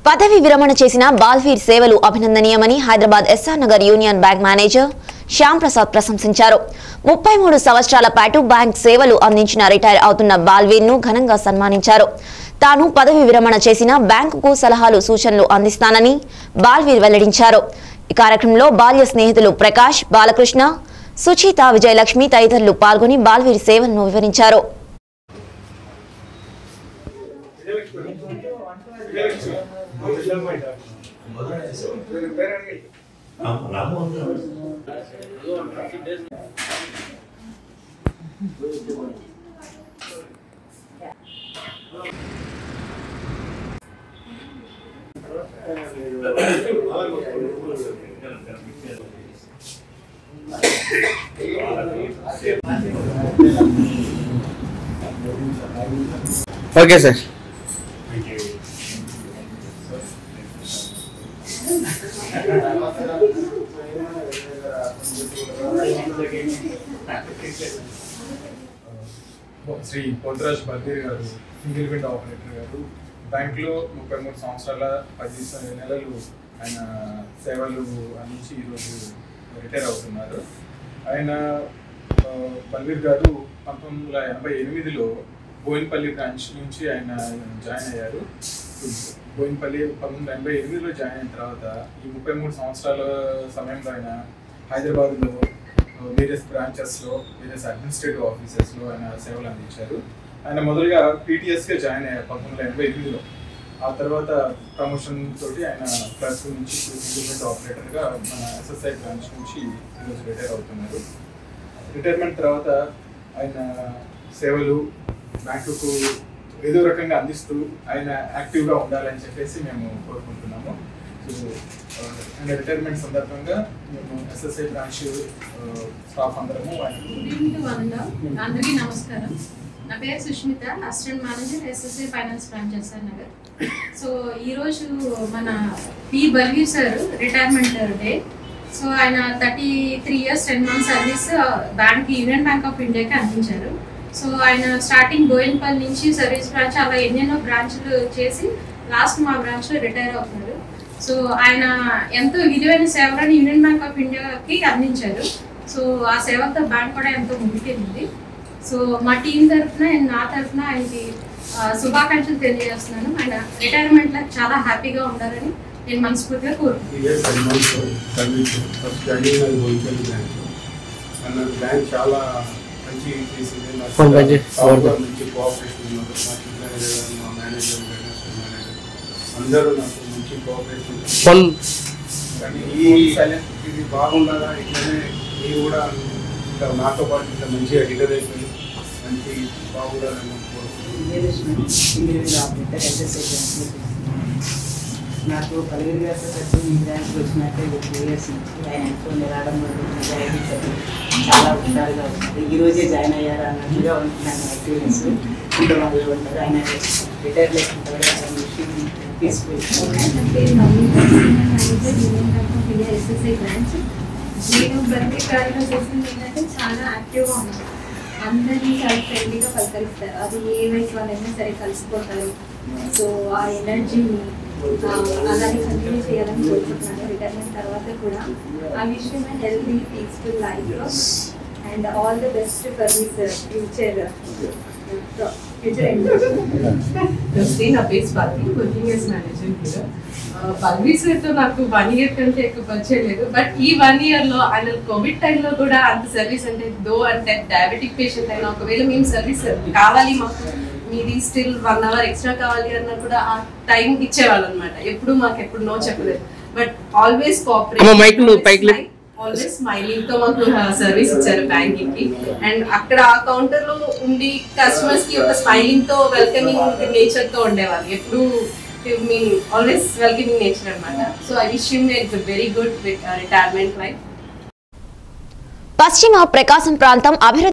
పదవి విరమణ చేసిన బాల్వీర్ సేవలు అభినందనీయమని Hyderabad SR Nagar Union Bank manager Shyam Prasad ప్రశంసించారు ముప్పై మూడు సంవత్సరాల పాటు బ్యాంక్ సేవలు అందించిన రిటైర్ అవుతున్న బాల్వీర్ ను ఘనంగా సన్మానించారు తాను పదవి విరమణ చేసిన బ్యాంకుకు సలహాలు సూచనలు అందిస్తానని బాల్వీర్ వెల్లడించారు ఈ కార్యక్రమంలో బాల్య స్నేహితులు ప్రకాష్ బాలకృష్ణ సుచీత విజయలక్ష్మి తదితరులు పాల్గొని బాల్వీర్ సేవలను వివరించారు ఓకే సార్ శ్రీ పొద్దురాజు బల్బీర్ గారు సింగిల్ విండో ఆపరేటర్ గారు బ్యాంకులో ముప్పై మూడు సంవత్సరాల పది స- నెలలు ఆయన సేవలు అందించి ఈరోజు రిటైర్ అవుతున్నారు ఆయన ఆ, బల్బీర్ గారు పంతొమ్మిది వందల ఎనభై ఎనిమిదిలో బోయినపల్లి బ్రాంచ్ నుంచి ఆయన జాయిన్ అయ్యారు బోయినపల్లి పంతొమ్మిది వందల ఎనభై ఎనిమిదిలో జాయిన్ అయిన తర్వాత ఈ ముప్పై మూడు సంవత్సరాల సమయంలో ఆయన హైదరాబాద్లో వేరియస్ బ్రాంచెస్లో వేరియస్ అడ్మినిస్ట్రేటివ్ ఆఫీసెస్లో ఆయన సేవలు అందించారు ఆయన మొదలుగా పీటీఎస్గా జాయిన్ అయ్యారు పంతొమ్మిది వందల ఎనభై ఎనిమిదిలో ఆ తర్వాత ప్రమోషన్ తోటి ఆయన క్లర్క్ నుంచి సింగిల్ ఆపరేటర్గా మన ఎస్ఎస్ఐ బ్రాంచ్ నుంచి ఈరోజు రిటైర్ అవుతున్నారు రిటైర్మెంట్ తర్వాత ఆయన సేవలు బ్యాంకుకు ఏదో రకంగా అందిస్తూ ఆయన యాక్టివ్గా ఉండాలని చెప్పేసి మేము కోరుకుంటున్నాము సో ఆ, ఆయన రిటైర్మెంట్ సందర్భంగా మేము ఎస్ఎస్ఐ బ్రాంచ్ స్టాఫ్ అందరము ఆయనకు ఈవినింగ్ వనంలో అందరికీ నమస్కారం నా పేరు Sushmita assistant manager SSI finance branch SR Nagar so ఈరోజు మన P Balveer sir retirement day so ఆయన thirty three years ten months service bank Union Bank of ఇండియాకి అందించారు సో ఆయన స్టార్టింగ్ బోయిన్పల్లి నుంచి సర్వీస్ బ్రాంచ్ అలా ఎన్నెన్నో బ్రాంచ్లు చేసి లాస్ట్ మా బ్రాంచ్లో రిటైర్ అవుతున్నారు సో ఆయన ఎంతో విలువైన సేవలను యూనియన్ బ్యాంక్ ఆఫ్ ఇండియాకి అందించారు సో ఆ సేవతో బ్యాంక్ కూడా ఎంతో ముందుకెళ్ళింది సో మా టీం తరఫున అండ్ నా తరఫున ఆయనకి ఆ, శుభాకాంక్షలు తెలియజేస్తున్నాను ఆయన రిటైర్మెంట్లో చాలా హ్యాపీగా ఉండాలని నేను మనస్ఫూర్తిగా కోరుకుంటున్నాను year ten months service first joining అది హోల్సేల్ బ్యాంక్ మన బ్యాంక్ చాలా మంచి చేసింది నాకు ఫోన్ పే చేయి. చాలా మంచి కోఆపరేషన్ ఉన్నారు మా చిన్న మేనేజర్ మా మేనేజర్ మేనేజర్ అందరూ నాకు మంచి కోఆపరేషన్ ఫోన్ కానీ ఈ ఇది బాగుండాలా ఇట్లనే మీరు కూడా ఇంకా నాతో పాటు ఇంకా మంచిగా లీడర్ అయిపోయి మంచి బాగుండాలని కోరుకుంటున్నాను ఇంగ్లీష్ ఆపరేటర్ ఎస్ఎస్ఐ బ్యాంక్లో నాకు పలువురు గారితో కలిసి ఈ బ్యాంక్ వచ్చినాక ఇది టూ ఇయర్స్ నుంచి ఆయన ఎంతో నిరాడంబర నిజాయితీ కలిగి చాలా హుషారుగా ఉంటుంది ఈ రోజే జాయిన్ అయ్యారు అన్నట్టుగా ఉంటున్నాను ఎక్స్పీరియన్స్ ఇంత వాళ్ళు ఉంటారు ఆయన రిటైర్ లేకుంటారు ఆయన విషయం తీసుకుని నా పేరు Naveen manager Union Bank of India SSI branch నేను ప్రతి కార్యలో చేసింది ఏంటంటే చాలా యాక్టివ్గా ఉన్నాను అందరినీ చాలా ఫ్రెండ్లీగా పలకరిస్తారు అది ఏ వయసు వాళ్ళైనా సరే కలిసిపోతారు సో ఆ ఎనర్జీని అలాగే కంటిన్యూ చేయాలని కోరుకుంటున్నాను రిటైర్మెంట్ తర్వాత కూడా ఆ విషయమే healthy peaceful life and all the best for this future future నమస్తే నా పేరు స్వాతి వర్కింగ్ యాజ్ మేనేజర్ కూడా బల్బీ సార్తో నాకు వన్ ఇయర్ కంటే ఎక్కువ పరిచయం లేదు బట్ ఈ వన్ ఇయర్ లో ఆయన కోవిడ్ టైంలో కూడా అంత సర్వీస్ అంటే దో అంటే డయాబెటిక్ పేషెంట్ అయినా ఒకవేళ మేము సర్వీస్ కావాలి మాకు మీది స్టిల్ వన్ అవర్ ఎక్స్ట్రా కావాలి అన్నా కూడా ఆ టైం ఇచ్చేవాళ్ళు అనమాట ఎప్పుడు మాకు ఎప్పుడు నో చెప్పలేదు బట్ ఆల్వేస్ అమ్మ, mic లు పైకి లే- ఆల్వేస్ స్మైలింగ్ తో మాకు సర్వీస్ ఇచ్చారు బ్యాంకింగ్ కి అండ్ అక్కడ ఆ కౌంటర్ లో ఉండి కస్టమర్స్ కి ఒక స్మైలింగ్ తో వెల్కమింగ్ నేచర్ తో ఉండేవాళ్ళు ఎప్పుడు మీన్ ఆల్వేస్ వెల్కమింగ్ నేచర్ అన్నమాట so I wish you very good with retirement life పశ్చిమ ప్రకాశం ప్రాంతం అభివృద్ధి